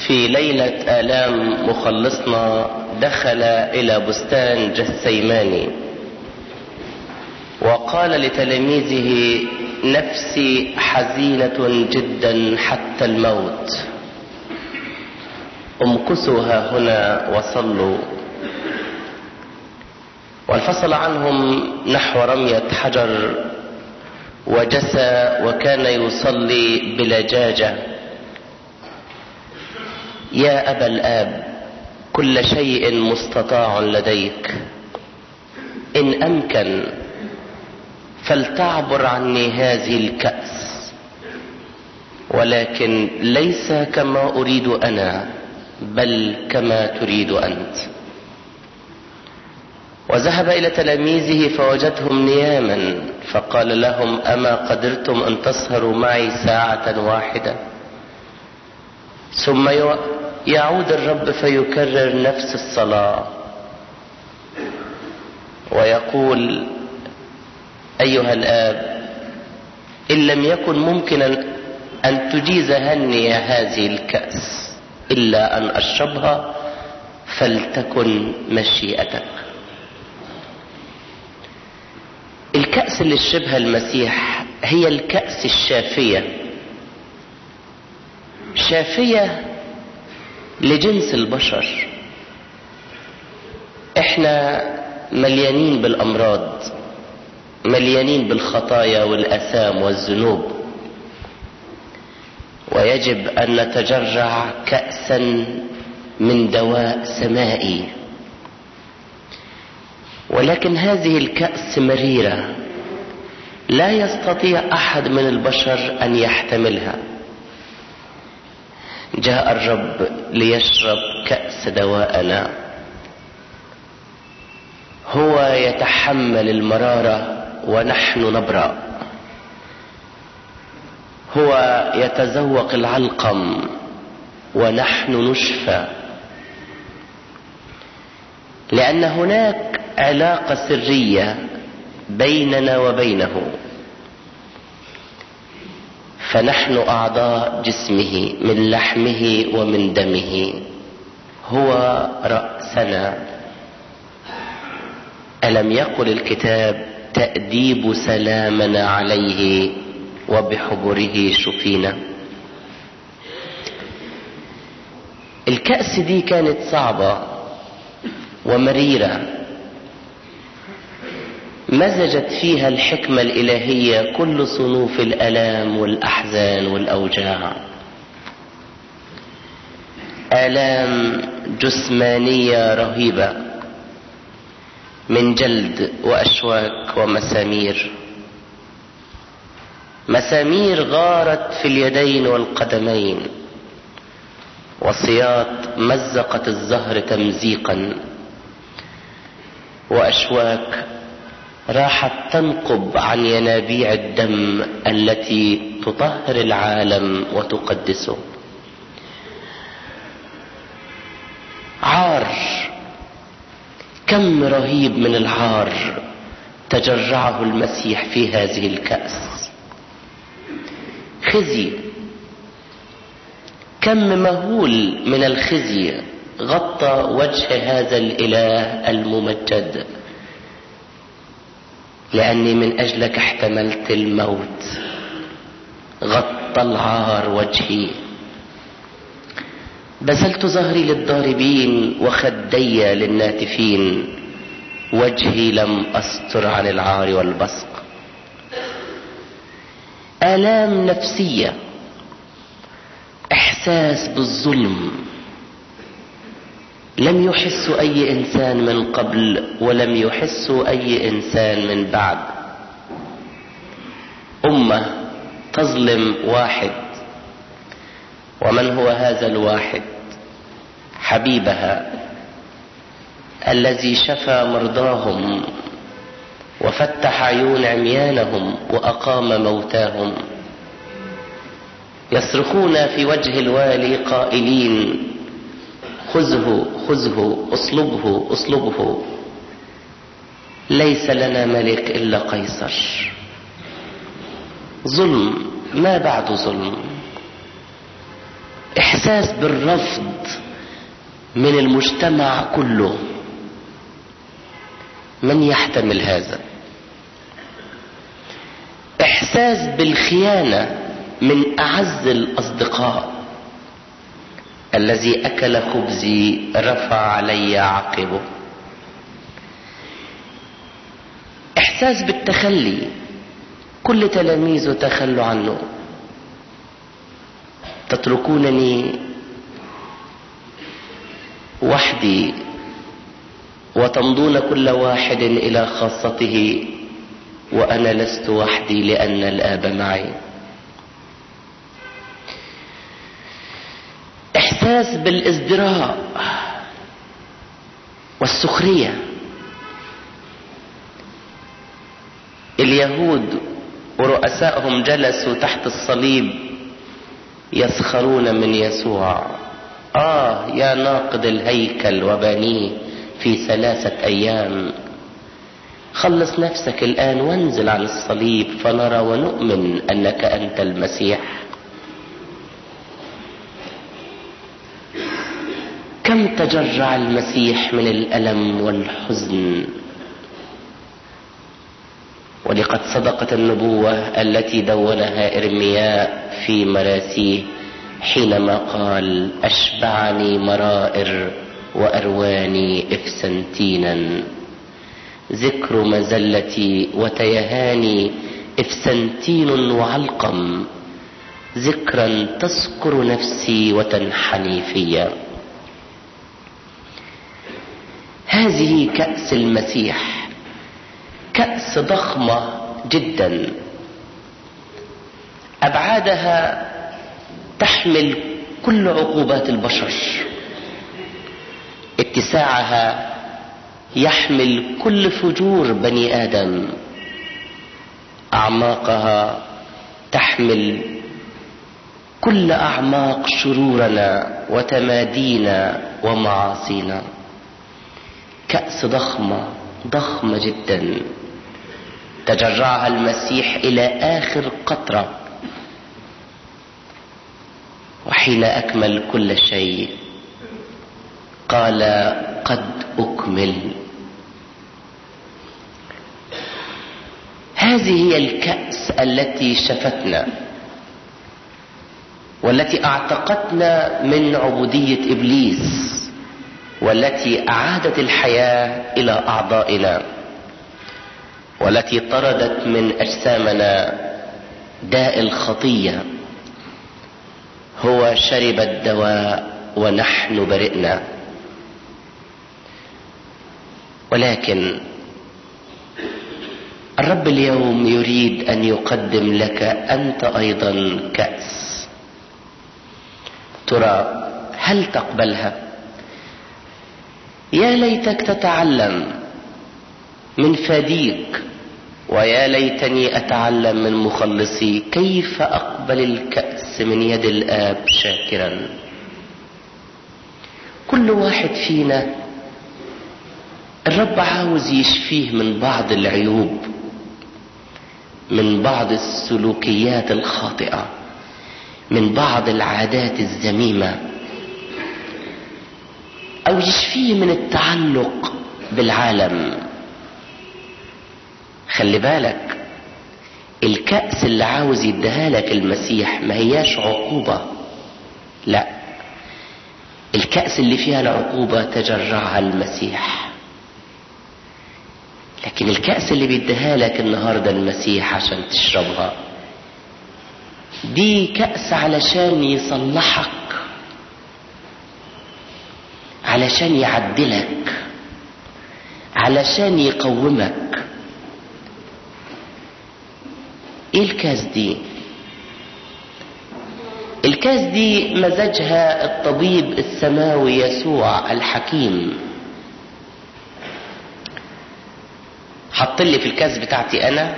في ليلة آلام مخلصنا دخل إلى بستان جثيماني وقال لتلاميذه نفسي حزينة جدا حتى الموت امكثوا ها هنا وصلوا وانفصل عنهم نحو رمية حجر وجسى وكان يصلي بلجاجة يا أبا الآب كل شيء مستطاع لديك إن أمكن فلتعبر عني هذه الكأس ولكن ليس كما أريد أنا بل كما تريد أنت وذهب إلى تلاميذه فوجدهم نياما فقال لهم أما قدرتم أن تسهروا معي ساعة واحدة ثم يعود الرب فيكرر نفس الصلاة ويقول أيها الآب إن لم يكن ممكنا أن تجيز هني هذه الكأس إلا أن أشربها فلتكن مشيئتك الكأس اللي شربها المسيح هي الكأس الشافية شافية لجنس البشر احنا مليانين بالأمراض مليانين بالخطايا والأثام والذنوب ويجب أن نتجرع كأسا من دواء سمائي ولكن هذه الكأس مريرة لا يستطيع أحد من البشر أن يحتملها جاء الرب ليشرب كأس دواءنا هو يتحمل المرارة ونحن نبرأ هو يتذوق العلقم ونحن نشفى لأن هناك علاقة سرية بيننا وبينه فنحن أعضاء جسمه من لحمه ومن دمه هو رأسنا ألم يقل الكتاب تأديب سلامنا عليه وبحبره شفينا الكأس دي كانت صعبة ومريرة مزجت فيها الحكمة الإلهية كل صنوف الألام والأحزان والأوجاع آلام جسمانية رهيبة من جلد وأشواك ومسامير مسامير غارت في اليدين والقدمين وصياط مزقت الزهر تمزيقا وأشواك راحت تنقب عن ينابيع الدم التي تطهر العالم وتقدسه عار كم رهيب من العار تجرعه المسيح في هذه الكأس خزي كم مهول من الخزي غطى وجه هذا الإله الممجد لأني من أجلك احتملت الموت غطى العار وجهي بذلت ظهري للضاربين وخدي للناتفين وجهي لم أستر عن العار والبصق آلام نفسية إحساس بالظلم لم يحس أي إنسان من قبل ولم يحس أي إنسان من بعد أمة تظلم واحد ومن هو هذا الواحد حبيبها الذي شفى مرضاهم وفتح عيون عميانهم وأقام موتاهم يصرخون في وجه الوالي قائلين خذه خذه اصلبه اصلبه ليس لنا ملك إلا قيصر ظلم ما بعد ظلم احساس بالرفض من المجتمع كله من يحتمل هذا احساس بالخيانه من اعز الاصدقاء الذي اكل خبزي رفع علي عقبه احساس بالتخلي كل تلاميذه تخلوا عنه تتركونني وحدي وتمضون كل واحد الى خاصته وانا لست وحدي لان الاب معي احساس بالازدراء والسخريه اليهود ورؤسائهم جلسوا تحت الصليب يسخرون من يسوع آه يا ناقد الهيكل وبانيه في ثلاثة أيام خلص نفسك الآن وانزل عن الصليب فنرى ونؤمن أنك أنت المسيح كم تجرع المسيح من الألم والحزن ولقد صدقت النبوة التي دونها إرمياء في مراسيه حينما قال أشبعني مرائر وأرواني إفسنتينا ذكر مزلتي وتيهاني إفسنتين وعلقم ذكرا تذكر نفسي وتنحني فيا هذه كأس المسيح كأس ضخمة جدا أبعادها تحمل كل عقوبات البشر اتساعها يحمل كل فجور بني آدم أعماقها تحمل كل أعماق شرورنا وتمادينا ومعاصينا كأس ضخمة ضخمة جدا تجرعها المسيح إلى آخر قطرة وحين أكمل كل شيء قال قد أكمل هذه هي الكأس التي شفتنا والتي اعتقتنا من عبودية إبليس والتي أعادت الحياة إلى أعضائنا والتي طردت من أجسامنا داء الخطية هو شرب الدواء ونحن برئنا ولكن الرب اليوم يريد ان يقدم لك انت ايضا كاس ترى هل تقبلها يا ليتك تتعلم من فديك ويا ليتني اتعلم من مخلصي كيف اقبل الكاس من يد الاب شاكرا كل واحد فينا الرب عاوز يشفيه من بعض العيوب من بعض السلوكيات الخاطئه من بعض العادات الذميمه او يشفيه من التعلق بالعالم خلي بالك الكأس اللي عاوز يديها لك المسيح ما هياش عقوبة لا الكأس اللي فيها العقوبة تجرعها المسيح لكن الكأس اللي بيديها لك النهاردة المسيح عشان تشربها دي كأس علشان يصلحك علشان يعدلك علشان يقومك ايه الكاس دي الكاس دي مزجها الطبيب السماوي يسوع الحكيم حط لي في الكاس بتاعتي انا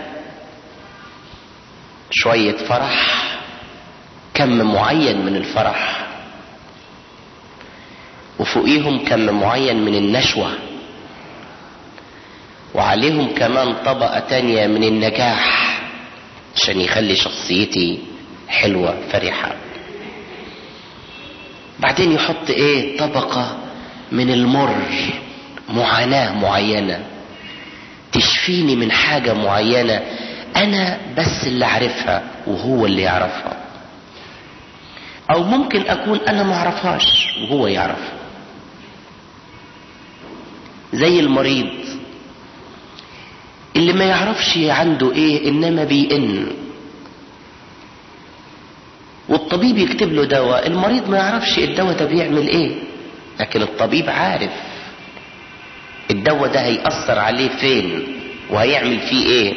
شوية فرح كم معين من الفرح وفوقيهم كم معين من النشوة وعليهم كمان طبقة تانية من النجاح عشان يخلي شخصيتي حلوة فرحة بعدين يحط ايه طبقة من المر معاناة معينة تشفيني من حاجة معينة انا بس اللي عارفها وهو اللي يعرفها او ممكن اكون انا ما اعرفهاش وهو يعرفها زي المريض اللي ما يعرفش عنده ايه انما بيئن والطبيب يكتب له دواء المريض ما يعرفش الدواء ده بيعمل ايه لكن الطبيب عارف الدواء ده هيأثر عليه فين وهيعمل فيه ايه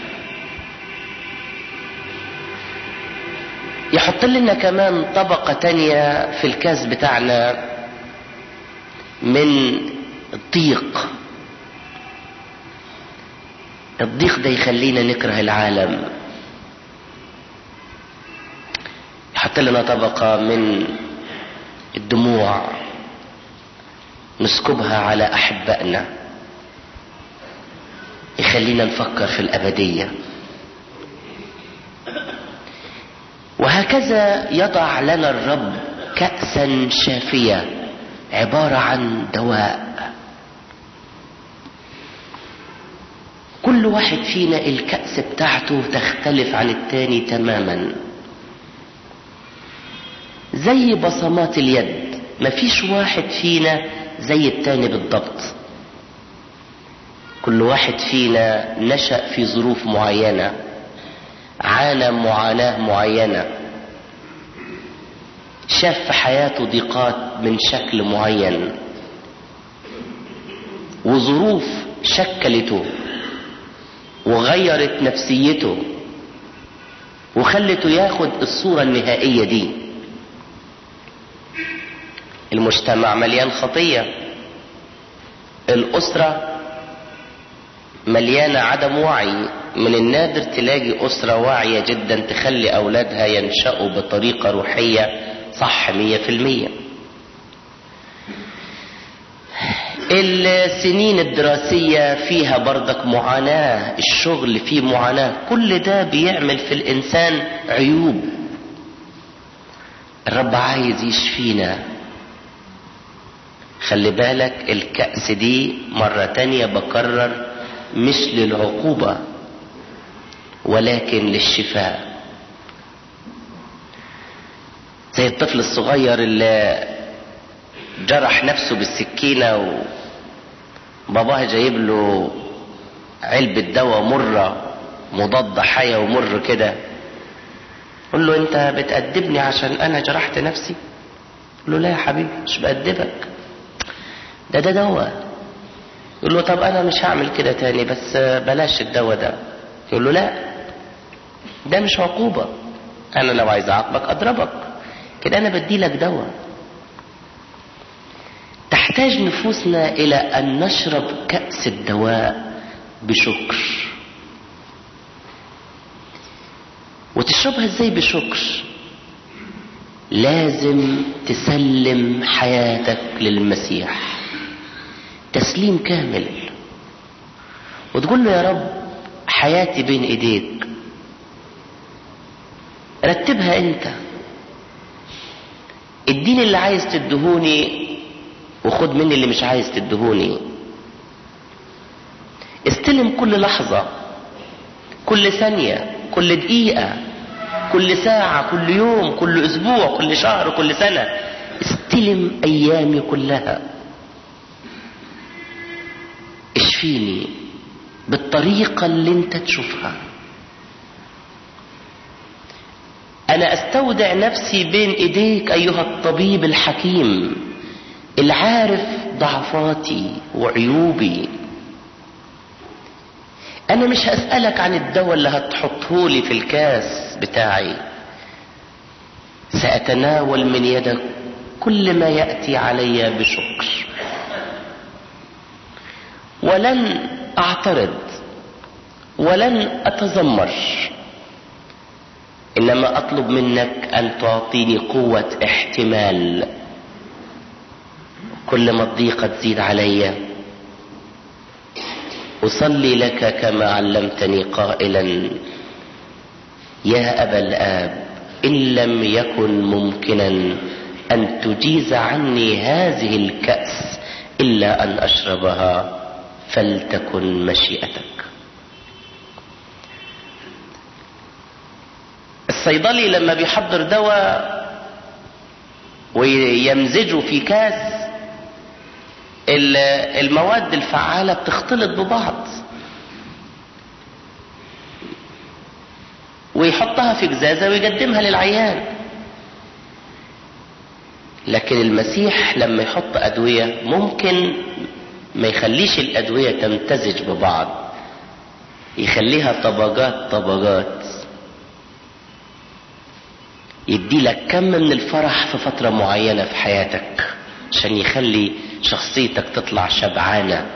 يحط لنا كمان طبقة تانية في الكاس بتاعنا من الضيق الضيق ده يخلينا نكره العالم يحط لنا طبقة من الدموع نسكبها على أحبائنا يخلينا نفكر في الأبدية وهكذا يضع لنا الرب كأسا شافية عبارة عن دواء كل واحد فينا الكأس بتاعته تختلف عن التاني تماما زي بصمات اليد مفيش واحد فينا زي التاني بالضبط كل واحد فينا نشأ في ظروف معينة عانى معاناة معينة شاف في حياته ضيقات من شكل معين وظروف شكلته وغيرت نفسيته وخلته ياخد الصورة النهائية دي المجتمع مليان خطية الأسرة مليانة عدم وعي من النادر تلاقي أسرة واعية جدا تخلي أولادها ينشأوا بطريقة روحية صح مية في المية السنين الدراسية فيها بردك معاناة الشغل فيه معاناة كل ده بيعمل في الإنسان عيوب الرب عايز يشفينا خلي بالك الكأس دي مرة تانية بكرر مش للعقوبة ولكن للشفاء زي الطفل الصغير اللي جرح نفسه بالسكينة وباباه جايب له علبة دواء مرة مضاد حية ومر كده قل له انت بتأدبني عشان انا جرحت نفسي قل له لا يا حبيبي مش بأدبك ده ده دواء يقول له طب انا مش هعمل كده تاني بس بلاش الدواء ده يقول له لا ده مش عقوبة انا لو عايز اعاقبك اضربك كده انا بدي لك دواء تحتاج نفوسنا الى ان نشرب كأس الدواء بشكر وتشربها ازاي بشكر لازم تسلم حياتك للمسيح تسليم كامل وتقول له يا رب حياتي بين ايديك رتبها انت اديني اللي عايز تدهوني وخد مني اللي مش عايز تدهوني استلم كل لحظة كل ثانية كل دقيقة كل ساعة كل يوم كل اسبوع كل شهر كل سنة استلم ايامي كلها اشفيني بالطريقة اللي انت تشوفها انا استودع نفسي بين ايديك ايها الطبيب الحكيم العارف ضعفاتي وعيوبي انا مش هسألك عن الدواء اللي هتحطه لي في الكاس بتاعي سأتناول من يدك كل ما يأتي علي بشكر ولن اعترض ولن اتذمر انما اطلب منك ان تعطيني قوة احتمال كل ما الضيقة تزيد علي اصلي لك كما علمتني قائلا يا ابا الاب ان لم يكن ممكنا أن تجيز عني هذه الكأس إلا أن أشربها فلتكن مشيئتك الصيدلي لما بيحضر دواء ويمزجه في كاس المواد الفعالة بتختلط ببعض ويحطها في جزازة ويقدمها للعيان لكن المسيح لما يحط أدوية ممكن ما يخليش الأدوية تمتزج ببعض يخليها طبقات طبقات يدي لك كم من الفرح في فترة معينة في حياتك عشان يخلي شخصيتك تطلع شبعانة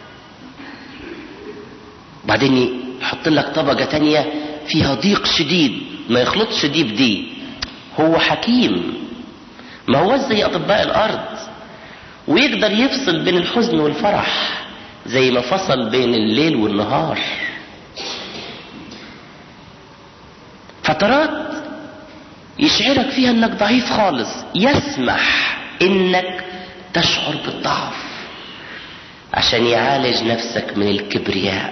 بعدين يحط لك طبقة تانية فيها ضيق شديد ما يخلطش دي بدي هو حكيم ما هو زي أطباء الأرض ويقدر يفصل بين الحزن والفرح زي ما فصل بين الليل والنهار فترات يشعرك فيها انك ضعيف خالص يسمح انك تشعر بالضعف عشان يعالج نفسك من الكبرياء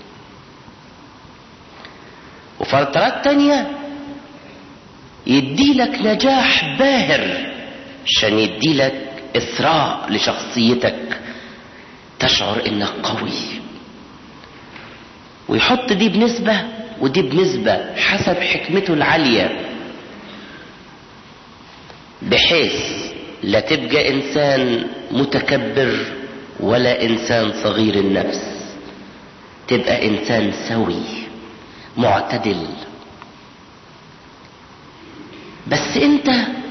وفترات تانية يديلك نجاح باهر عشان يديلك إثراء لشخصيتك تشعر إنك قوي ويحط دي بنسبة ودي بنسبة حسب حكمته العالية بحيث لا تبقى إنسان متكبر ولا إنسان صغير النفس تبقى إنسان سوي معتدل بس أنت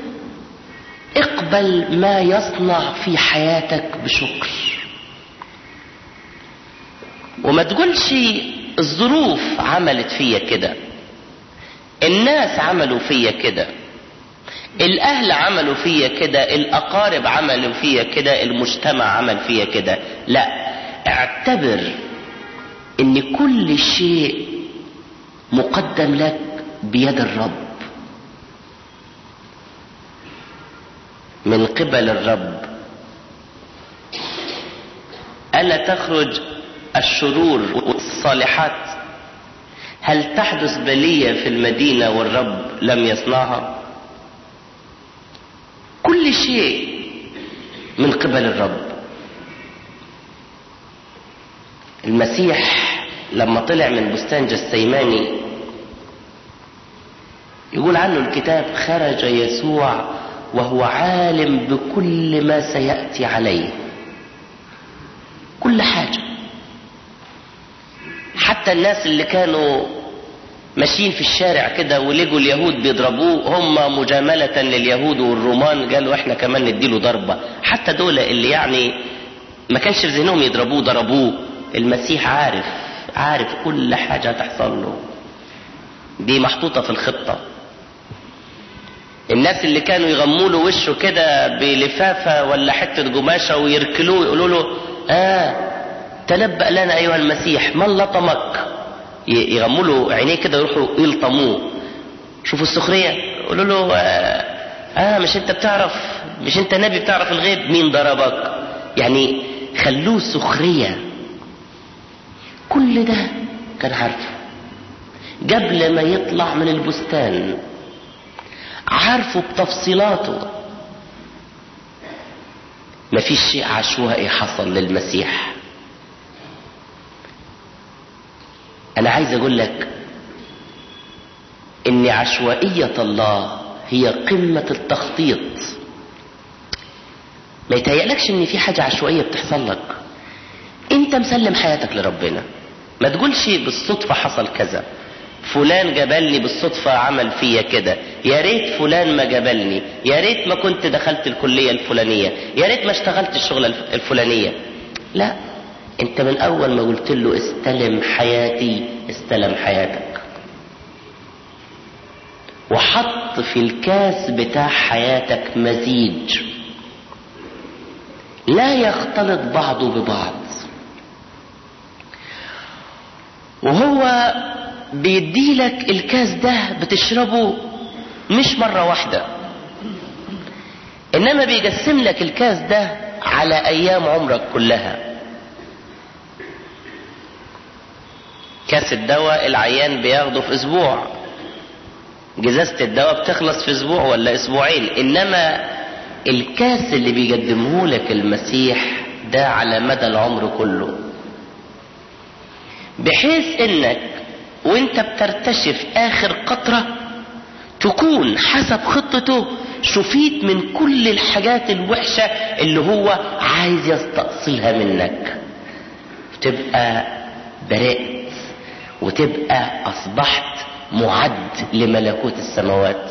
اقبل ما يصنع في حياتك بشكر وما تقولش الظروف عملت فيا كده الناس عملوا فيا كده الاهل عملوا فيا كده الاقارب عملوا فيا كده المجتمع عمل فيا كده لا اعتبر ان كل شيء مقدم لك بيد الرب من قبل الرب ألا تخرج الشرور والصالحات هل تحدث بلية في المدينة والرب لم يصنعها كل شيء من قبل الرب المسيح لما طلع من بستان جسيماني يقول عنه الكتاب خرج يسوع وهو عالم بكل ما سيأتي عليه كل حاجة حتى الناس اللي كانوا ماشيين في الشارع كده ولقوا اليهود بيضربوه هم مجاملة لليهود والرومان قالوا احنا كمان نديله ضربة حتى دول اللي يعني ما كانش في ذهنهم يضربوه ضربوه المسيح عارف عارف كل حاجة هتحصل له دي محطوطة في الخطة الناس اللي كانوا يغموا له وشه كده بلفافة ولا حتة قماشة ويركلوه يقولوا له اه تنبأ لنا أيها المسيح من لطمك يغموا له عينيه كده يروحوا يلطموه شوفوا السخرية يقولوا له آه, اه مش انت بتعرف مش انت نبي بتعرف الغيب مين ضربك يعني خلوه سخرية كل ده كان عارفه قبل ما يطلع من البستان عارفه بتفصيلاته ما فيش شيء عشوائي حصل للمسيح انا عايز اقول لك ان عشوائية الله هي قمة التخطيط ما يتهيألكش ان في حاجة عشوائية بتحصل لك انت مسلم حياتك لربنا ما تقولش بالصدفة حصل كذا فلان جبلني بالصدفة عمل فيا كده يا ريت فلان ما جبلني يا ريت ما كنت دخلت الكلية الفلانية يا ريت ما اشتغلت الشغلة الفلانية لا انت من اول ما قلت له استلم حياتي استلم حياتك وحط في الكاس بتاع حياتك مزيج لا يختلط بعضه ببعض وهو بيديلك الكاس ده بتشربه مش مرة واحدة انما بيقسم لك الكاس ده على ايام عمرك كلها كاس الدواء العيان بياخده في اسبوع جزازة الدواء بتخلص في اسبوع ولا اسبوعين انما الكاس اللي بيقدمه لك المسيح ده على مدى العمر كله بحيث انك وانت بترتشي في اخر قطرة تكون حسب خطته شفيت من كل الحاجات الوحشة اللي هو عايز يستأصلها منك تبقى برئت وتبقى اصبحت معد لملكوت السماوات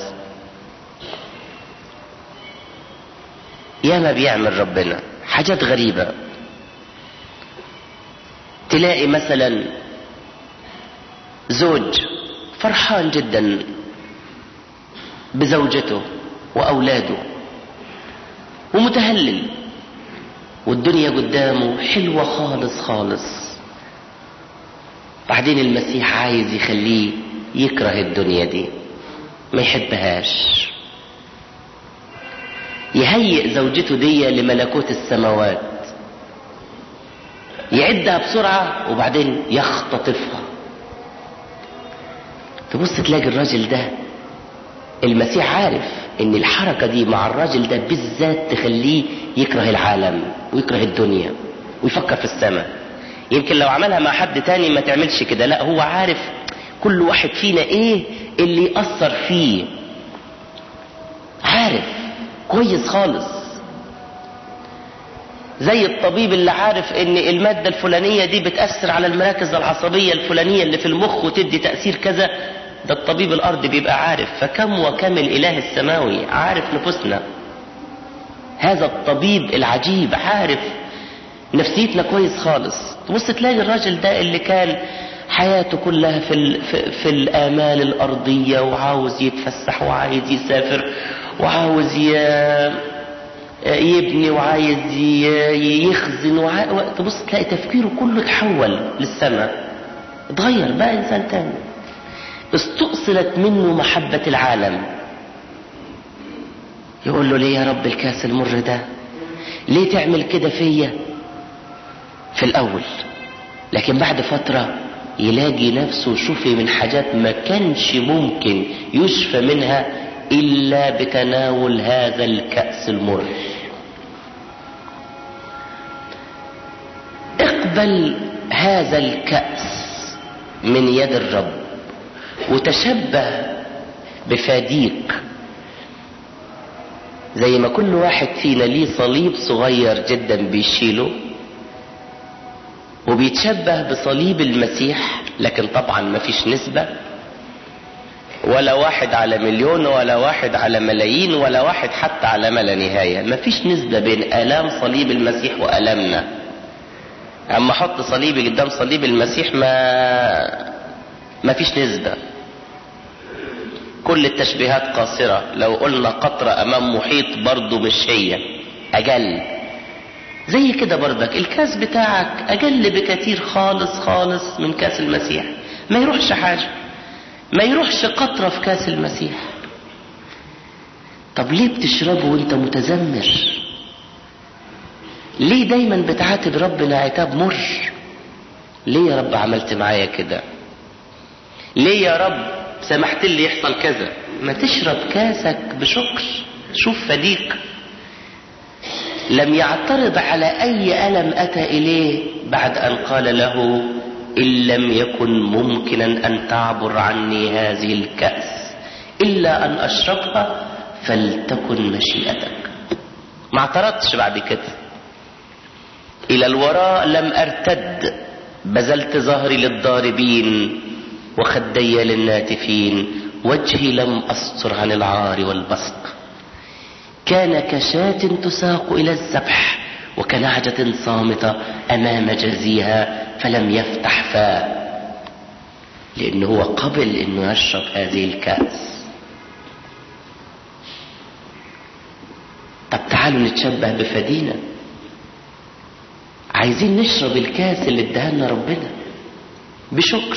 ياما بيعمل ربنا حاجات غريبة تلاقي مثلا زوج فرحان جدا بزوجته وأولاده ومتهلل والدنيا قدامه حلوة خالص خالص بعدين المسيح عايز يخليه يكره الدنيا دي ما يحبهاش يهيئ زوجته دي لملكوت السماوات يعدها بسرعة وبعدين يختطفها تبص تلاقي الراجل ده المسيح عارف ان الحركة دي مع الراجل ده بالذات تخليه يكره العالم ويكره الدنيا ويفكر في السماء يمكن لو عملها مع حد تاني ما تعملش كده لا هو عارف كل واحد فينا ايه اللي يأثر فيه عارف كويس خالص زي الطبيب اللي عارف ان المادة الفلانية دي بتأثر على المراكز العصبية الفلانية اللي في المخ وتدي تأثير كذا ده الطبيب الارض بيبقى عارف فكم وكم الاله السماوي عارف نفوسنا هذا الطبيب العجيب عارف نفسيتنا كويس خالص تبص تلاقي الراجل ده اللي كان حياته كلها في, ال في, في الآمال الأرضية وعاوز يتفسح وعايز يسافر وعاوز يبني وعايز يخزن وعايز تبص تلاقي تفكيره كله تحول للسماء اتغير بقى إنسان تاني استؤصلت منه محبة العالم يقول له ليه يا رب الكاس المر ده ليه تعمل كده فيا في الأول لكن بعد فترة يلاقي نفسه شفي من حاجات ما كانش ممكن يشفى منها إلا بتناول هذا الكأس المر اقبل هذا الكأس من يد الرب وتشبه بفاديك زي ما كل واحد فينا ليه صليب صغير جدا بيشيله وبيتشبه بصليب المسيح لكن طبعا ما فيش نسبة ولا واحد على مليون ولا واحد على ملايين ولا واحد حتى على ما لا نهاية ما فيش نسبة بين آلام صليب المسيح وآلامنا اما احط صليبي قدام صليب المسيح ما ما فيش نسبة كل التشبيهات قاصرة لو قلنا قطرة امام محيط برضو مش هي اجل زي كده برضك الكاس بتاعك اجل بكثير خالص خالص من كاس المسيح ما يروحش حاجة ما يروحش قطرة في كاس المسيح طب ليه بتشربه وانت متذمر ليه دايما بتعاتب ربنا عتاب مر ليه يا رب عملت معايا كده ليه يا رب سمحت لي يحصل كذا ما تشرب كاسك بشكر شوف فديك لم يعترض على اي الم اتى اليه بعد ان قال له ان لم يكن ممكنا ان تعبر عني هذه الكاس الا ان اشربها فلتكن مشيئتك ما اعترضتش بعد كده الى الوراء لم ارتد بذلت ظهري للضاربين وخدي للناتفين وجهي لم استر عن العار والبصق كان كشاة تساق الى الذبح وكنعجة صامتة امام جزيها فلم يفتح فاه لانه هو قبل انه يشرب هذه الكأس طب تعالوا نتشبه بفدينا عايزين نشرب الكاس اللي ادهلنا ربنا بشكر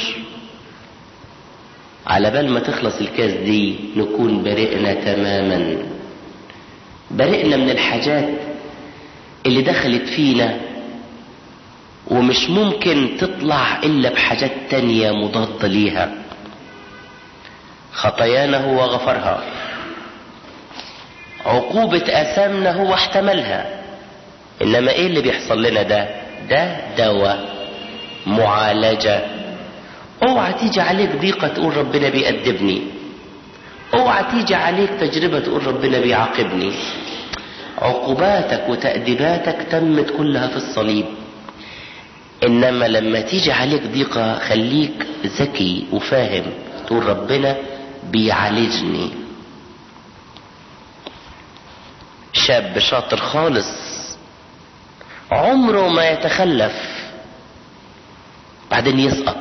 على بال ما تخلص الكاس دي نكون برئنا تماما برئنا من الحاجات اللي دخلت فينا ومش ممكن تطلع إلا بحاجات تانية مضادة ليها خطايانا هو غفرها عقوبة آثامنا هو احتملها إنما إيه اللي بيحصل لنا ده ده دواء معالجة اوعى تيجي عليك ضيقة تقول ربنا بيأدبني اوعى تيجي عليك تجربة تقول ربنا بيعاقبني عقوباتك وتأديباتك تمت كلها في الصليب انما لما تيجي عليك ضيقة خليك ذكي وفاهم تقول ربنا بيعالجني شاب شاطر خالص عمره ما يتخلف بعدين يسقط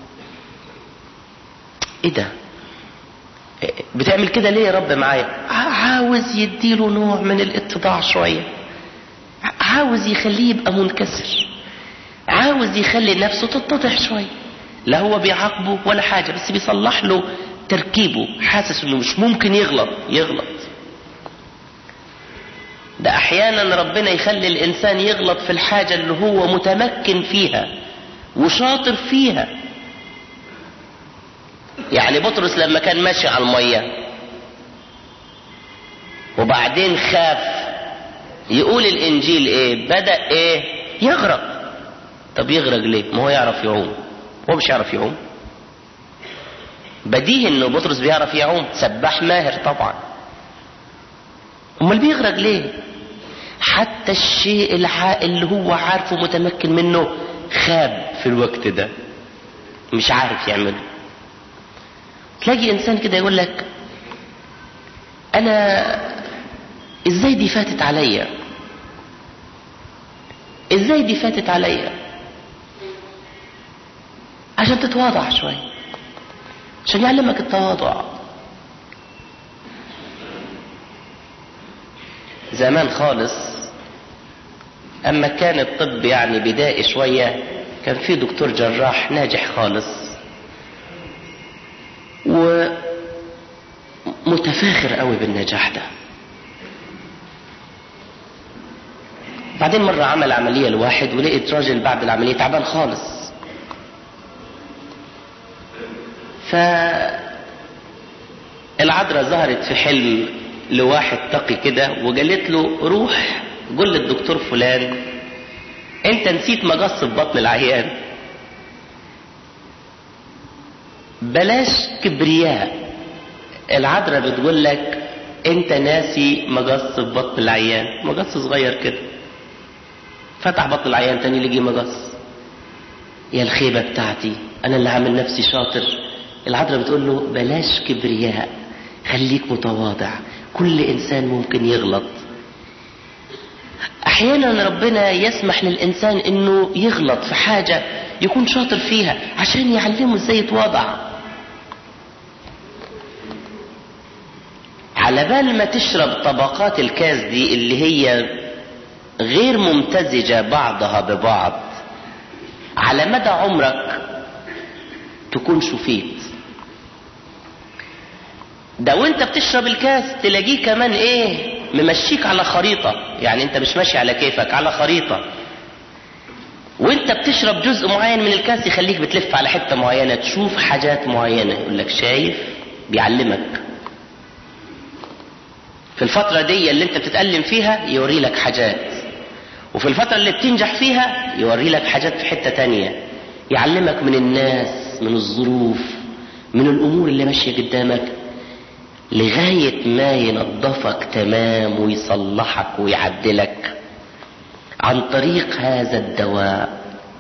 ايه ده بتعمل كده ليه يا رب معايا عاوز يديله نوع من الاتضاع شوية عاوز يخليه يبقى منكسر عاوز يخلي نفسه تتضح شوية لا هو بيعاقبه ولا حاجة بس بيصلح له تركيبه حاسس انه مش ممكن يغلط يغلط ده احيانا ربنا يخلي الانسان يغلط في الحاجة اللي هو متمكن فيها وشاطر فيها يعني بطرس لما كان ماشي على المية وبعدين خاف يقول الانجيل ايه بدأ ايه يغرق طب يغرق ليه ما هو يعرف يعوم هو مش يعرف يعوم بديهي انه بطرس بيعرف يعوم سباح ماهر طبعا امال بيغرق ليه حتى الشيء اللي هو عارفه متمكن منه خاب في الوقت ده مش عارف يعمله تلاقي انسان كده يقول لك انا ازاي دي فاتت عليا ازاي دي فاتت عليا عشان تتواضع شوي عشان يعلمك التواضع زمان خالص اما كان الطب يعني بدائي شوية كان في دكتور جراح ناجح خالص ومتفاخر قوي بالنجاح ده بعدين مرة عمل عملية لواحد ولقيت راجل بعد العملية تعبان خالص فالعذراء ظهرت في حلم لواحد تقي كده وقالت له روح قول للدكتور فلان انت نسيت مقص في بطن العيان بلاش كبرياء العذراء بتقول لك انت ناسي مقص في بطن العيان مقص صغير كده فتح بطن العيان تاني لقي مقص يا الخيبة بتاعتي انا اللي عامل نفسي شاطر العذراء بتقول له بلاش كبرياء خليك متواضع كل انسان ممكن يغلط احيانا ربنا يسمح للانسان انه يغلط في حاجة يكون شاطر فيها عشان يعلمه ازاي يتواضع على بال ما تشرب طبقات الكاس دي اللي هي غير ممتزجة بعضها ببعض على مدى عمرك تكون شفيت ده وانت بتشرب الكاس تلاقيه كمان ايه ممشيك على خريطة يعني انت مش ماشي على كيفك على خريطة وانت بتشرب جزء معين من الكاس يخليك بتلف على حتة معينة تشوف حاجات معينة يقول لك شايف بيعلمك في الفترة دي اللي انت بتتألم فيها يوري لك حاجات وفي الفترة اللي بتنجح فيها يوري لك حاجات في حتة تانية يعلمك من الناس من الظروف من الأمور اللي ماشية قدامك لغاية ما ينظفك تمام ويصلحك ويعدلك عن طريق هذا الدواء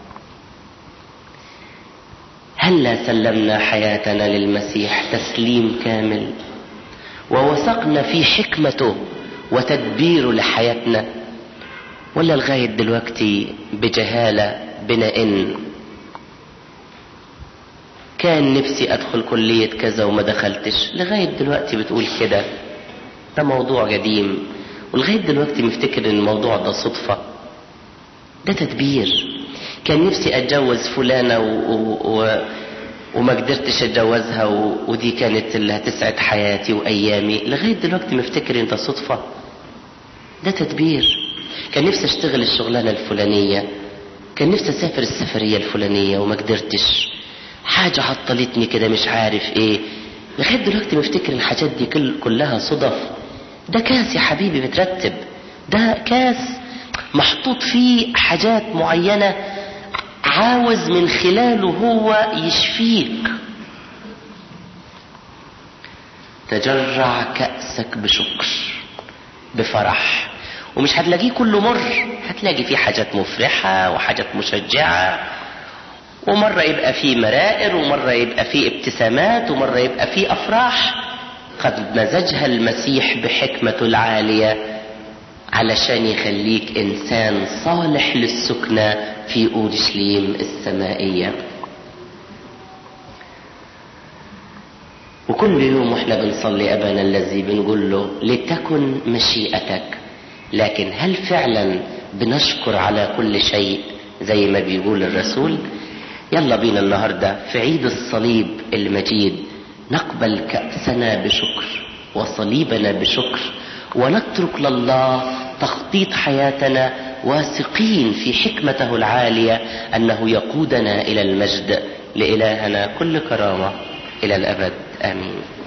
هلا سلمنا حياتنا للمسيح تسليم كامل ووثقنا في حكمته وتدبيره لحياتنا ولا لغاية دلوقتي بجهالة بنئن كان نفسي ادخل كلية كذا وما دخلتش لغاية دلوقتي بتقول كده ده موضوع قديم ولغاية دلوقتي مفتكر ان الموضوع ده صدفة ده تدبير كان نفسي اتجوز فلانة و... و... وما قدرتش اتجوزها و... ودي كانت اللي هتسعد حياتي وايامي لغاية دلوقتي مفتكر ان ده صدفة ده تدبير كان نفسي اشتغل الشغلانة الفلانية كان نفسي اسافر السفرية الفلانية وما قدرتش حاجة عطلتني كده مش عارف ايه لغاية دلوقتي بفتكر الحاجات دي كل كلها صدف ده كاس يا حبيبي مترتب ده كاس محطوط فيه حاجات معينة عاوز من خلاله هو يشفيك تجرع كأسك بشكر بفرح ومش هتلاقيه كله مر هتلاقي فيه حاجات مفرحة وحاجات مشجعة ومرة يبقى فيه مرائر ومرة يبقى فيه ابتسامات ومرة يبقى فيه أفراح قد مزجها المسيح بحكمته العالية علشان يخليك إنسان صالح للسكنة في أورشليم السمائية وكل يوم واحنا بنصلي أبانا الذي بنقول له لتكن مشيئتك لكن هل فعلا بنشكر على كل شيء زي ما بيقول الرسول يلا بينا النهاردة في عيد الصليب المجيد نقبل كأسنا بشكر وصليبنا بشكر ونترك لله تخطيط حياتنا واثقين في حكمته العالية أنه يقودنا إلى المجد لإلهنا كل كرامة إلى الأبد آمين